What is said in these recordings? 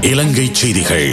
இலங்கை செய்திகள்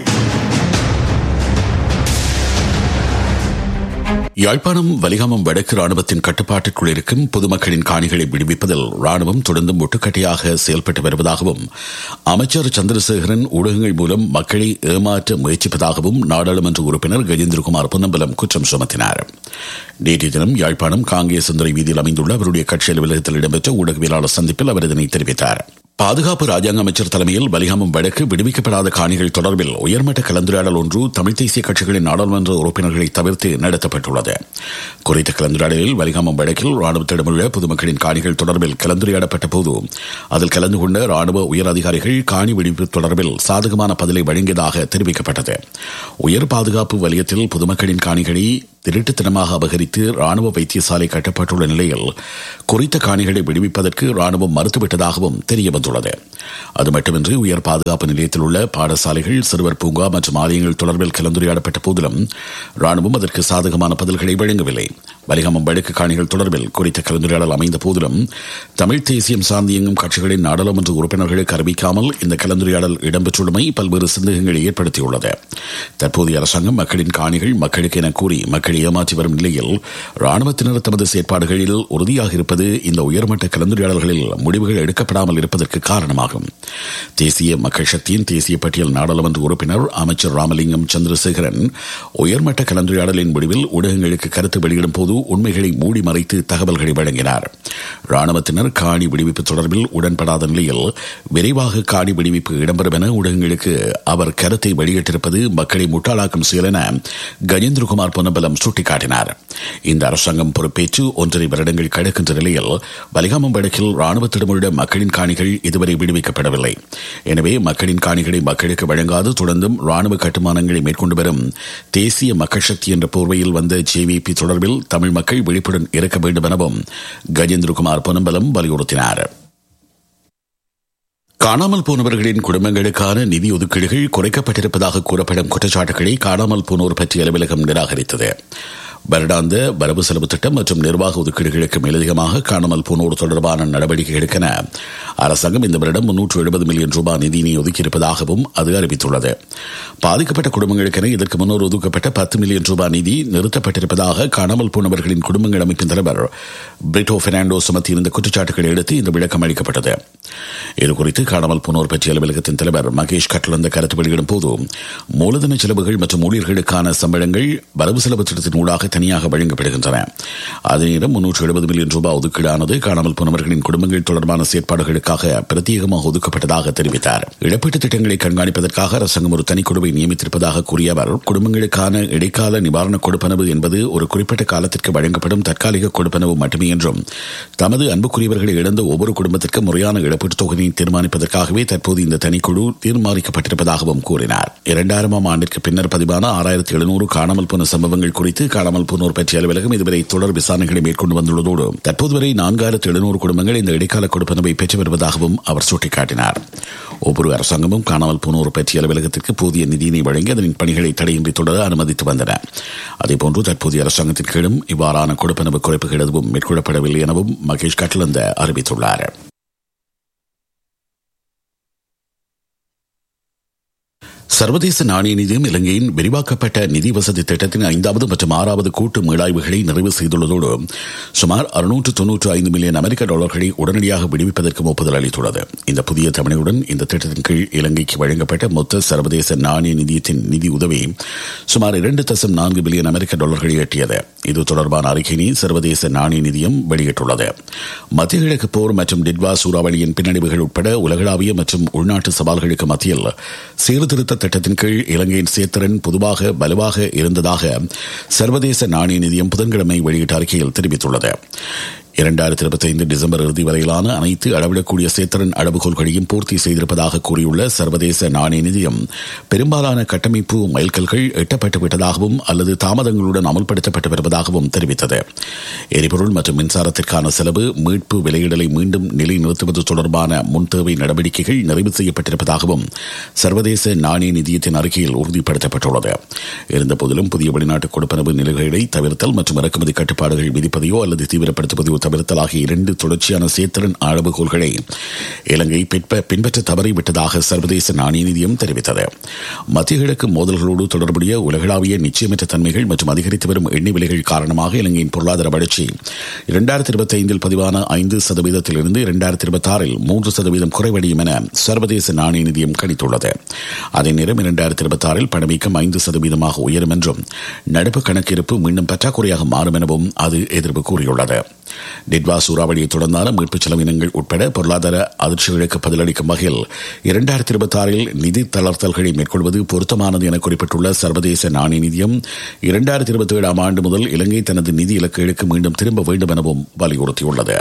யாழ்ப்பாணம் வலிகாமம் வடக்கு ராணுவத்தின் கட்டுப்பாட்டிற்குள் இருக்கும் பொதுமக்களின் காணிகளை விடுவிப்பதில் ராணுவம் தொடர்ந்து முட்டுக்கட்டையாக செயல்பட்டு வருவதாகவும் அமைச்சர் சந்திரசேகரன் ஊடகங்கள் மூலம் மக்களை ஏமாற்ற முயற்சிப்பதாகவும் நாடாளுமன்ற உறுப்பினர் கஜேந்திரகுமார் பொன்னம்பலம் குற்றம் சுமத்தினார் நேற்றைய தினம் யாழ்ப்பாணம் காங்கேசந்துறை வீதியில் அமைந்துள்ள அவருடைய கட்சி அலுவலகத்தில் இடம்பெற்ற ஊடகவியலாளர் சந்திப்பில் அவர் இதனை தெரிவித்தார் பாதுகாப்பு ராஜாங்க அமைச்சர் தலைமையில் வலிகாமம் வடக்கு விடுவிக்கப்படாத காணிகள் தொடர்பில் உயர்மட்ட கலந்துரையாடல் ஒன்று தமிழ் தேசிய கட்சிகளின் நாடாளுமன்ற உறுப்பினர்களை தவிர்த்து நடத்தப்பட்டுள்ளது குறித்த கலந்துரையாடலில் வலிகாமம் வடக்கில் ராணுவத்திடமுள்ள பொதுமக்களின் காணிகள் தொடர்பில் கலந்துரையாடப்பட்ட போது அதில் கலந்து கொண்ட ராணுவ உயர் அதிகாரிகள் காணி விடுவிப்பு தொடர்பில் சாதகமான பதிலை வழங்கியதாக தெரிவிக்கப்பட்டது உயர் பாதுகாப்பு வலயத்தில் பொதுமக்களின் காணிகளை திருட்டுத்தனமாக அபகரித்து ராணுவ வைத்தியசாலை கட்டப்பட்டுள்ள நிலையில் குறித்த காணிகளை விடுவிப்பதற்கு ராணுவம் மறுத்துவிட்டதாகவும் தெரிய வந்துள்ளது அது மட்டுமின்றி உயர் பாதுகாப்பு நிலையத்தில் உள்ள பாடசாலைகள் சிறுவர் பூங்கா மற்றும் ஆலயங்கள் தொடர்பில் கலந்துரையாடப்பட்ட போதிலும் ராணுவம் அதற்கு சாதகமான பதில்களை வழங்கவில்லை வலிகாமம் வழக்கு காணிகள் தொடர்பில் குறித்த கலந்துரையாடல் அமைந்த போதிலும் தமிழ் தேசியம் சார்ந்து இயங்கும் கட்சிகளின் நாடாளுமன்ற உறுப்பினர்களுக்கு அறிவிக்காமல் இந்த கலந்துரையாடல் இடம்பெற்றுள்ளமை பல்வேறு சந்தேகங்களை ஏற்படுத்தியுள்ளது தற்போதைய அரசாங்கம் மக்களின் காணிகள் மக்களுக்கு என கூறி மக்களை ஏமாற்றி வரும் நிலையில் ராணுவத்தினர் தமது செயற்பாடுகளில் உறுதியாக இருப்பது இந்த உயர்மட்ட கலந்துரையாடல்களில் முடிவுகள் எடுக்கப்படாமல் இருப்பதற்கு காரணமாகும் தேசிய மக்கள் சக்தியின் தேசிய பட்டியல் நாடாளுமன்ற உறுப்பினர் அமைச்சர் ராமலிங்கம் சந்திரசேகரன் உயர்மட்ட கலந்துரையாடலின் முடிவில் ஊடகங்களுக்கு கருத்து வெளியிடும் போது உண்மைகளை மூடி மறைத்து தகவல்களை வழங்கினார் ராணுவத்தினர் காணி விடுவிப்பு தொடர்பில் உடன்படாத நிலையில் விரைவாக காணி விடுவிப்பு இடம்பெறும் என ஊடகங்களுக்கு அவர் கருத்தை வெளியிட்டிருப்பது மக்களை முட்டாளாக்கும் செயல் என கஜேந்திரகுமார் பொன்னம்பலம் சுட்டிக்காட்டினார் இந்த அரசாங்கம் பொறுப்பேற்று ஒன்றரை வருடங்கள் கடக்கின்ற நிலையில் வலிகாமம் வடக்கில் ராணுவத்திடமுள்ள மக்களின் காணிகள் இதுவரை விடுவிக்கப்படவில்லை எனவே மக்களின் காணிகளை மக்களுக்கு வழங்காது தொடர்ந்தும் ராணுவ கட்டுமானங்களை மேற்கொண்டு வரும் தேசிய மக்கள் சக்தி என்ற போர்வையில் வந்த ஜேவிபி தொடர்பில் தமிழ் மக்கள் விழிப்புடன் இருக்க வேண்டும் எனவும் கஜேந்திரகுமார் பொன்னம்பலம் வலியுறுத்தினார் காணாமல் போனவர்களின் குடும்பங்களுக்கான நிதி ஒதுக்கீடுகள் குறைக்கப்பட்டிருப்பதாக கூறப்படும் குற்றச்சாட்டுகளை காணாமல் போனோர் பற்றிய அலுவலகம் நிராகரித்தது வருடாந்த வரவு செலவு திட்டம் மற்றும் நிர்வாக ஒதுக்கீடுகளுக்கு மேலதிகமாக காணாமல் போனோர் தொடர்பான நடவடிக்கைகளுக்கென அரசாங்கம் இந்த வருடம் முன்னூற்று எழுபது மில்லியன் ரூபாய் நிதியினை ஒதுக்கியிருப்பதாகவும் அது அறிவித்துள்ளது பாதிக்கப்பட்ட குடும்பங்களுக்கென இதற்கு முன்னோர் ஒதுக்கப்பட்ட பத்து மில்லியன் ரூபாய் நிதி நிறுத்தப்பட்டிருப்பதாக காணாமல் போனவர்களின் குடும்பங்கள் அமைப்பின் தலைவர் பிரிட்டோ பெர்னாண்டோ சுமத்தியிருந்த குற்றச்சாட்டுகளை எடுத்து இந்த விளக்கம் அளிக்கப்பட்டது இதுகுறித்து காணாமல் போனோர் பற்றிய அலுவலகத்தின் தலைவர் மகேஷ் கட்டலந்த கருத்து வெளியிடும் போது மூலதன செலவுகள் மற்றும் ஊழியர்களுக்கான சம்பளங்கள் வரவு செலவு திட்டத்தின் ஊடாக தனியாக வழங்கப்படுகின்றன அதே நேரம் முன்னூற்று எழுபது மில்லியன் ரூபாய் ஒதுக்கீடானது காணாமல் போனவர்களின் குடும்பங்கள் தொடர்பான செயற்பாடுகளுக்காக பிரத்யேகமாக ஒதுக்கப்பட்டதாக தெரிவித்தார் இழப்பீட்டுத் திட்டங்களை கண்காணிப்பதற்காக அரசாங்கம் ஒரு தனிக்குழுவை நியமித்திருப்பதாக கூறிய அவர் குடும்பங்களுக்கான இடைக்கால நிவாரண கொடுப்பனவு என்பது ஒரு குறிப்பிட்ட காலத்திற்கு வழங்கப்படும் தற்காலிக கொடுப்பனவு மட்டுமே என்றும் தமது அன்புக்குரியவர்களை இழந்த ஒவ்வொரு குடும்பத்திற்கும் முறையான இழப்பீட்டுத் தொகையை தீர்மானிப்பதற்காகவே தற்போது இந்த தனிக்குழு தீர்மானிக்கப்பட்டிருப்பதாகவும் கூறினார் இரண்டாயிரமாம் ஆண்டிற்கு பின்னர் பதிவான ஆறாயிரத்தி எழுநூறு காணாமல் போன சம்பவங்கள் குறித்து காணாமல் போனோர் பற்றிய அலுவலகம் இதுவரை தொடர் விசாரணைகளை மேற்கொண்டு வந்துள்ளதோடு தற்போது வரை நான்காயிரத்து எழுநூறு குடும்பங்கள் இந்த இடைக்கால கொடுப்பனவை பெற்று வருவதாகவும் அவர் சுட்டிக்காட்டினார் ஒவ்வொரு அரசாங்கமும் காணாமல் போனோர் பற்றிய அலுவலகத்திற்கு போதிய நிதியினை வழங்கி அதனின் பணிகளை தடையின்றி தொடர அனுமதித்து வந்தன அதேபோன்று தற்போதைய அரசாங்கத்தின் கீழும் இவ்வாறான கொடுப்பனவு குறைப்புகள் எதுவும் மேற்கொள்ளப்படவில்லை எனவும் மகேஷ் கட்லந்த அறிவித்துள்ளார் சர்வதேச நாணய நிதியம் இலங்கையின் விரிவாக்கப்பட்ட நிதி வசதி திட்டத்தின் ஐந்தாவது மற்றும் ஆறாவது கூட்டு மீளாய்வுகளை நிறைவு செய்துள்ளதோடு சுமார் அறுநூற்று தொன்னூற்று ஐந்து மில்லியன் அமெரிக்க டாலர்களை உடனடியாக விடுவிப்பதற்கு ஒப்புதல் அளித்துள்ளது இந்த புதிய தவணையுடன் இந்த திட்டத்தின் கீழ் இலங்கைக்கு வழங்கப்பட்ட மொத்த சர்வதேச நாணய நிதியத்தின் நிதி உதவி சுமார் இரண்டு தசம் நான்கு பில்லியன் அமெரிக்க டாலர்களை எட்டியது இது தொடர்பான அறிக்கையினை சர்வதேச நாணய நிதியம் வெளியிட்டுள்ளது மத்திய கிழக்கு போர் மற்றும் டிட்வா சூறாவளியின் பின்னடைவுகள் உட்பட உலகளாவிய மற்றும் உள்நாட்டு சவால்களுக்கு மத்தியில் சீர்திருத்த திட்டத்தின் கீழ் இலங்கையின் சேர்த்திறன் பொதுவாக வலுவாக இருந்ததாக சர்வதேச நாணய நிதியம் புதன்கிழமை வெளியிட்ட அறிக்கையில் தெரிவித்துள்ளது இரண்டாயிரத்தி இருபத்தி ஐந்து டிசம்பர் இறுதி வரையிலான அனைத்து அளவிடக்கூடிய சேத்திரன் அளவுகோல்களையும் பூர்த்தி செய்திருப்பதாக கூறியுள்ள சர்வதேச நாணய நிதியம் பெரும்பாலான கட்டமைப்பு மைல்கல்கள் எட்டப்பட்டு விட்டதாகவும் அல்லது தாமதங்களுடன் அமல்படுத்தப்பட்டு வருவதாகவும் தெரிவித்தது எரிபொருள் மற்றும் மின்சாரத்திற்கான செலவு மீட்பு விலையிடலை மீண்டும் நிலைநிறுத்துவது தொடர்பான முன்தேவை நடவடிக்கைகள் நிறைவு செய்யப்பட்டிருப்பதாகவும் சர்வதேச நாணய நிதியத்தின் அறிக்கையில் உறுதிப்படுத்தப்பட்டுள்ளது இருந்தபோதிலும் புதிய வெளிநாட்டு கொடுப்பனவு நிலைகளை தவிர்த்தல் மற்றும் இறக்குமதி கட்டுப்பாடுகள் விதிப்பதையோ அல்லது தீவிரப்படுத்துவதையோ தவிர்த்தல் ஆகிய இரண்டு தொடர்ச்சியான சேத்திரன் அளவுகோல்களை இலங்கை பின்பற்ற தவறிவிட்டதாக சர்வதேச நாணய நிதியம் தெரிவித்தது மத்திய கிழக்கு மோதல்களோடு தொடர்புடைய உலகளாவிய நிச்சயமற்ற தன்மைகள் மற்றும் அதிகரித்து வரும் எண்ணெய் விலைகள் காரணமாக இலங்கையின் பொருளாதார வளர்ச்சி இரண்டாயிரத்தி இருபத்தி ஐந்தில் பதிவான ஐந்து சதவீதத்திலிருந்து இரண்டாயிரத்தி இருபத்தி ஆறில் மூன்று சதவீதம் குறைவடையும் என சர்வதேச நாணய நிதியம் கணித்துள்ளது அதே நேரம் இரண்டாயிரத்தி இருபத்தி ஆறில் பணவீக்கம் ஐந்து சதவீதமாக உயரும் என்றும் நடப்பு கணக்கிருப்பு மீண்டும் பற்றாக்குறையாக மாறும் எனவும் அது எதிர்ப்பு கூறியுள்ளது டிட்வா சூறாவளியை தொடர்ந்தாலும் மீட்புச் செலவினங்கள் உட்பட பொருளாதார அதிர்ச்சிகளுக்கு பதிலளிக்கும் வகையில் இரண்டாயிரத்தி இருபத்தி ஆறில் நிதி தளர்த்தல்களை மேற்கொள்வது பொருத்தமானது என குறிப்பிட்டுள்ள சர்வதேச நாணய நிதியம் இரண்டாயிரத்தி இருபத்தி ஏழாம் ஆண்டு முதல் இலங்கை தனது நிதி இலக்குகளுக்கு மீண்டும் திரும்ப வேண்டும் எனவும் வலியுறுத்தியுள்ளது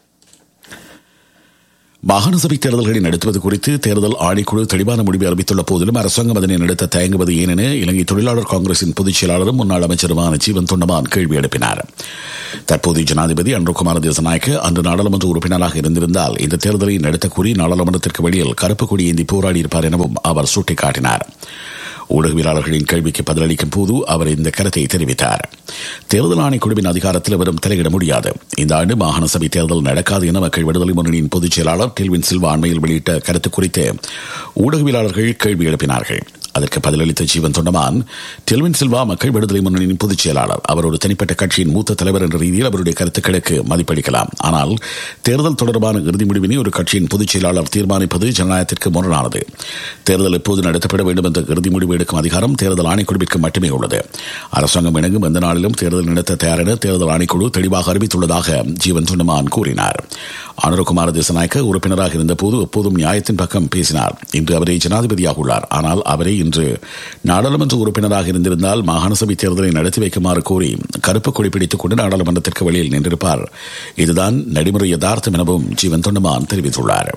மாகாண சபை தேர்தல்களை நடத்துவது குறித்து தேர்தல் ஆணைக்குழு தெளிவான முடிவை அறிவித்துள்ள போதிலும் அரசாங்கம் அதனை நடத்த தயங்குவது ஏன் என இலங்கை தொழிலாளர் காங்கிரசின் பொதுச் செயலாளரும் முன்னாள் அமைச்சருமான ஜீவன் தொண்டமான் கேள்வி எழுப்பினார் தற்போதைய ஜனாதிபதி அன்ருகுமார தேசநாயக்க அன்று நாடாளுமன்ற உறுப்பினராக இருந்திருந்தால் இந்த தேர்தலை நடத்த கூறி நாடாளுமன்றத்திற்கு வெளியில் கருப்பு கொடி ஏந்தி போராடியிருப்பார் எனவும் அவர் சுட்டிக்காட்டினார் ஊடகவியலாளர்களின் கேள்விக்கு பதிலளிக்கும் போது அவர் இந்த கருத்தை தெரிவித்தார் தேர்தல் ஆணைக்குழுவின் அதிகாரத்தில் அவரும் தலையிட முடியாது இந்த ஆண்டு மாகாண சபை தேர்தல் நடக்காது என மக்கள் விடுதலை முன்னணியின் பொதுச் செயலாளர் டெல்வின் சில்வா அண்மையில் வெளியிட்ட கருத்து குறித்து ஊடகவியலாளர்கள் கேள்வி எழுப்பினார்கள் அதற்கு பதிலளித்த ஜீவன் தொண்டமான் டெல்வின் சில்வா மக்கள் விடுதலை முன்னணியின் பொதுச் செயலாளர் அவர் ஒரு தனிப்பட்ட கட்சியின் மூத்த தலைவர் என்ற ரீதியில் அவருடைய கருத்துக்களுக்கு மதிப்பளிக்கலாம் ஆனால் தேர்தல் தொடர்பான இறுதி முடிவினை ஒரு கட்சியின் பொதுச் செயலாளர் தீர்மானிப்பது ஜனநாயகத்திற்கு முரணானது தேர்தல் எப்போது நடத்தப்பட வேண்டும் என்ற இறுதி முடிவு எடுக்கும் அதிகாரம் தேர்தல் ஆணைக்குழுவிற்கு மட்டுமே உள்ளது அரசாங்கம் இணங்கும் எந்த நாளிலும் தேர்தல் நடத்த தயார் என தேர்தல் ஆணைக்குழு தெளிவாக அறிவித்துள்ளதாக ஜீவன் தொண்டமான் கூறினார் அனுரகுமார திசநாயக்க உறுப்பினராக இருந்தபோது எப்போதும் நியாயத்தின் பக்கம் பேசினார் இன்று அவரை ஜனாதிபதியாக உள்ளார் ஆனால் அவரை இன்று நாடாளுமன்ற உறுப்பினராக இருந்திருந்தால் மாகாண சபை தேர்தலை நடத்தி வைக்குமாறு கோரி கருப்பு கொடி பிடித்துக் கொண்டு நாடாளுமன்றத்திற்கு வெளியில் நின்றிருப்பார் இதுதான் நடைமுறை யதார்த்தம் எனவும் ஜீவன் தொண்டமான் தெரிவித்துள்ளார்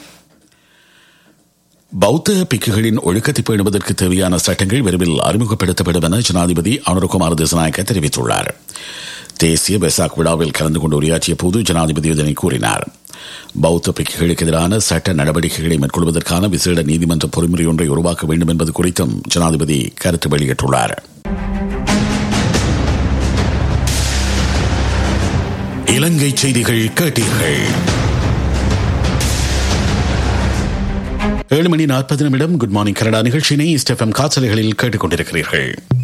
பௌத்த பிக்குகளின் ஒழுக்கத்தை பேணுவதற்கு தேவையான சட்டங்கள் விரைவில் அறிமுகப்படுத்தப்படும் என ஜனாதிபதி அனுரகுமார் திசநாயக்க தெரிவித்துள்ளார் தேசிய பெசாக் விழாவில் கலந்து கொண்டு உரையாற்றிய போது ஜனாதிபதி இதனை கூறினார் பௌத்த பிக்குகளுக்கு எதிரான சட்ட நடவடிக்கைகளை மேற்கொள்வதற்கான விசேட நீதிமன்ற பொறிமுறை ஒன்றை உருவாக்க வேண்டும் என்பது குறித்தும் ஜனாதிபதி கருத்து வெளியிட்டுள்ளார் இலங்கை செய்திகள் கேட்டீர்கள் ஏழு மணி நாற்பது நிமிடம் குட் மார்னிங் கனடா நிகழ்ச்சியினை ஸ்டெஃபம் காய்ச்சலைகளில் கேட்டுக் கொண்டிருக்கிறீர்கள்